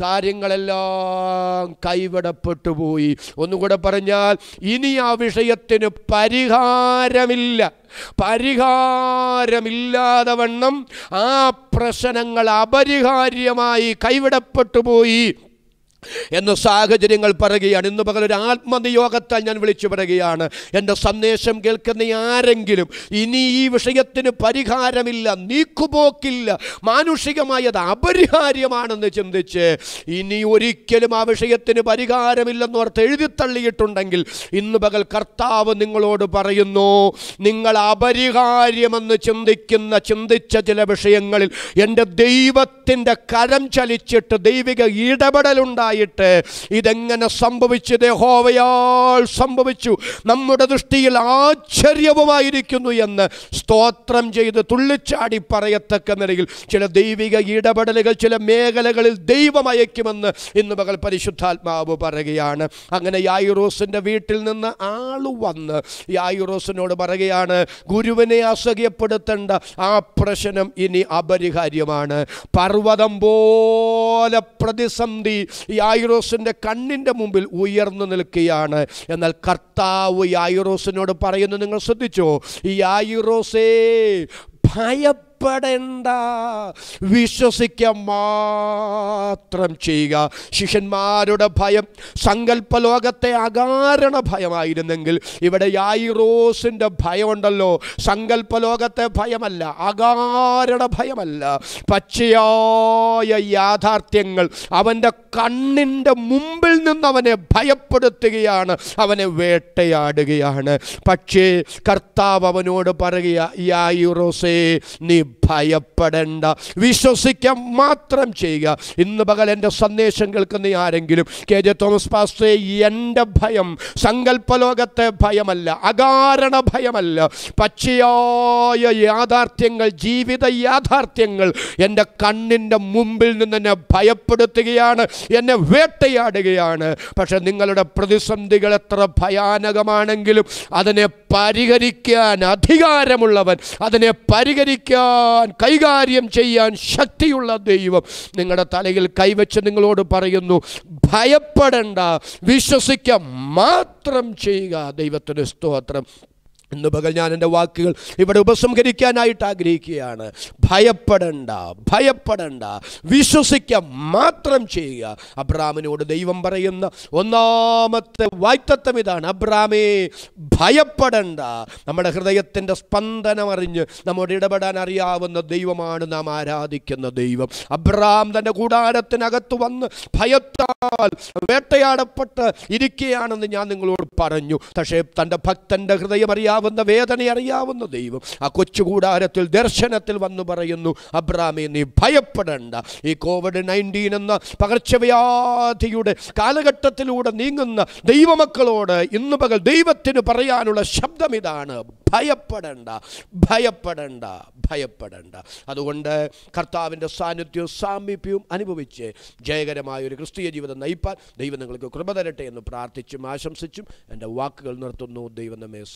കാര്യങ്ങളെല്ലാം കൈവിടപ്പെട്ടു പോയി ഒന്നുകൂടെ പറഞ്ഞാൽ ഇനി ആ വിഷയത്തിന് പരിഹാരമില്ല പരിഹാരമില്ലാതെ വണ്ണം ആ പ്രശ്നങ്ങൾ അപരിഹാര്യമായി കൈവിടപ്പെട്ടു പോയി എന്ന സാഹചര്യങ്ങൾ പറയുകയാണ് ഇന്ന് പകൽ ഒരു ആത്മനിയോഗത്താൽ ഞാൻ വിളിച്ചു പറയുകയാണ് എൻ്റെ സന്ദേശം കേൾക്കുന്ന ആരെങ്കിലും ഇനി ഈ വിഷയത്തിന് പരിഹാരമില്ല നീക്കുപോക്കില്ല മാനുഷികമായത് അപരിഹാര്യമാണെന്ന് ചിന്തിച്ച് ഇനി ഒരിക്കലും ആ വിഷയത്തിന് പരിഹാരമില്ലെന്ന് ഓർത്ത് എഴുതിത്തള്ളിയിട്ടുണ്ടെങ്കിൽ ഇന്ന് പകൽ കർത്താവ് നിങ്ങളോട് പറയുന്നു നിങ്ങൾ അപരിഹാര്യമെന്ന് ചിന്തിക്കുന്ന ചിന്തിച്ച ചില വിഷയങ്ങളിൽ എൻ്റെ ദൈവത്തിൻ്റെ കരം ചലിച്ചിട്ട് ദൈവിക ഇടപെടലുണ്ടായിട്ട് ഇതെങ്ങനെ സംഭവിച്ചു ദേഹോവയാൽ സംഭവിച്ചു നമ്മുടെ ദൃഷ്ടിയിൽ ആശ്ചര്യവുമായിരിക്കുന്നു എന്ന് സ്തോത്രം ചെയ്ത് തുള്ളിച്ചാടി പറയത്തക്ക നിലയിൽ ചില ദൈവിക ഇടപെടലുകൾ ചില മേഖലകളിൽ ദൈവം അയക്കുമെന്ന് ഇന്ന് പകൽ പരിശുദ്ധാത്മാവ് പറയുകയാണ് അങ്ങനെ യായിറോസിൻ്റെ വീട്ടിൽ നിന്ന് ആള് വന്ന് യായിറോസിനോട് പറയുകയാണ് ഗുരുവിനെ അസഹ്യപ്പെടുത്തേണ്ട ആ പ്രശ്നം ഇനി അപരിഹാര്യമാണ് പർവ്വതം പോലെ പ്രതിസന്ധി യായിറോസിൻ്റെ കണ്ണിൻ്റെ മുമ്പിൽ ഉയർന്നു നിൽക്കുകയാണ് എന്നാൽ കർത്താവ് യായിറോസിനോട് പറയുന്നു നിങ്ങൾ ശ്രദ്ധിച്ചോ യായിറോസേ ഭയപ്പെടേണ്ട വിശ്വസിക്കാൻ മാത്രം ചെയ്യുക ശിഷ്യന്മാരുടെ ഭയം സങ്കല്പലോകത്തെ അകാരണ ഭയമായിരുന്നെങ്കിൽ ഇവിടെ യായിറോസിൻ്റെ ഭയമുണ്ടല്ലോ സങ്കല്പലോകത്തെ ഭയമല്ല അകാരണ ഭയമല്ല പച്ചയായ യാഥാർത്ഥ്യങ്ങൾ അവൻ്റെ കണ്ണിൻ്റെ മുമ്പിൽ നിന്ന് അവനെ ഭയപ്പെടുത്തുകയാണ് അവനെ വേട്ടയാടുകയാണ് പക്ഷേ കർത്താവ് അവനോട് പറയുക യായിറോസേ നീ ഭയപ്പെടേണ്ട വിശ്വസിക്കാൻ മാത്രം ചെയ്യുക ഇന്ന് പകൽ എൻ്റെ സന്ദേശം കേൾക്കുന്ന ആരെങ്കിലും കെ ജെ തോമസ് പാസ്റ്റേ എൻ്റെ ഭയം സങ്കല്പലോകത്തെ ഭയമല്ല അകാരണ ഭയമല്ല പച്ചയായ യാഥാർത്ഥ്യങ്ങൾ ജീവിത യാഥാർത്ഥ്യങ്ങൾ എൻ്റെ കണ്ണിൻ്റെ മുമ്പിൽ നിന്ന് എന്നെ ഭയപ്പെടുത്തുകയാണ് എന്നെ വേട്ടയാടുകയാണ് പക്ഷെ നിങ്ങളുടെ പ്രതിസന്ധികൾ എത്ര ഭയാനകമാണെങ്കിലും അതിനെ പരിഹരിക്കാൻ അധികാരമുള്ളവൻ അതിനെ പരിഹരിക്കാൻ കൈകാര്യം ചെയ്യാൻ ശക്തിയുള്ള ദൈവം നിങ്ങളുടെ തലയിൽ കൈവച്ച് നിങ്ങളോട് പറയുന്നു ഭയപ്പെടേണ്ട വിശ്വസിക്കാൻ മാത്രം ചെയ്യുക ദൈവത്തിന് സ്തോത്രം ഇന്ന് പകൽ ഞാൻ എൻ്റെ വാക്കുകൾ ഇവിടെ ഉപസംഹരിക്കാനായിട്ട് ആഗ്രഹിക്കുകയാണ് ഭയപ്പെടണ്ട ഭയപ്പെടണ്ട വിശ്വസിക്കാൻ മാത്രം ചെയ്യുക അബ്രാമിനോട് ദൈവം പറയുന്ന ഒന്നാമത്തെ വായ്ത്തത്വം ഇതാണ് അബ്രാമേ ഭയപ്പെടണ്ട നമ്മുടെ ഹൃദയത്തിൻ്റെ സ്പന്ദനം അറിഞ്ഞ് നമ്മോട് ഇടപെടാൻ അറിയാവുന്ന ദൈവമാണ് നാം ആരാധിക്കുന്ന ദൈവം അബ്രാം തൻ്റെ കൂടാരത്തിനകത്ത് വന്ന് ഭയത്താൽ വേട്ടയാടപ്പെട്ട് ഇരിക്കുകയാണെന്ന് ഞാൻ നിങ്ങളോട് പറഞ്ഞു പക്ഷേ തൻ്റെ ഭക്തൻ്റെ ഹൃദയം അറിയാവുന്ന വേദന അറിയാവുന്ന ദൈവം ആ കൊച്ചു കൂടാരത്തിൽ ദർശനത്തിൽ വന്ന് പറയുന്നു അബ്രാമെ നീ ഭയപ്പെടണ്ട ഈ കോവിഡ് നയൻറ്റീൻ എന്ന പകർച്ചവ്യാധിയുടെ കാലഘട്ടത്തിലൂടെ നീങ്ങുന്ന ദൈവമക്കളോട് ഇന്ന് പകൽ ദൈവത്തിന് പറയാനുള്ള ശബ്ദം ഇതാണ് ഭയപ്പെടണ്ട ഭയപ്പെടണ്ട ഭയപ്പെടണ്ട അതുകൊണ്ട് കർത്താവിൻ്റെ സാന്നിധ്യവും സാമീപ്യവും അനുഭവിച്ച് ജയകരമായ ഒരു ക്രിസ്തീയ ജീവിതം നയിപ്പാൻ ദൈവം നിങ്ങൾക്ക് കൃപ തരട്ടെ എന്ന് പ്രാർത്ഥിച്ചും ആശംസിച്ചും എൻ്റെ വാക്കുകൾ നിർത്തുന്നു ദൈവം നമ്മെ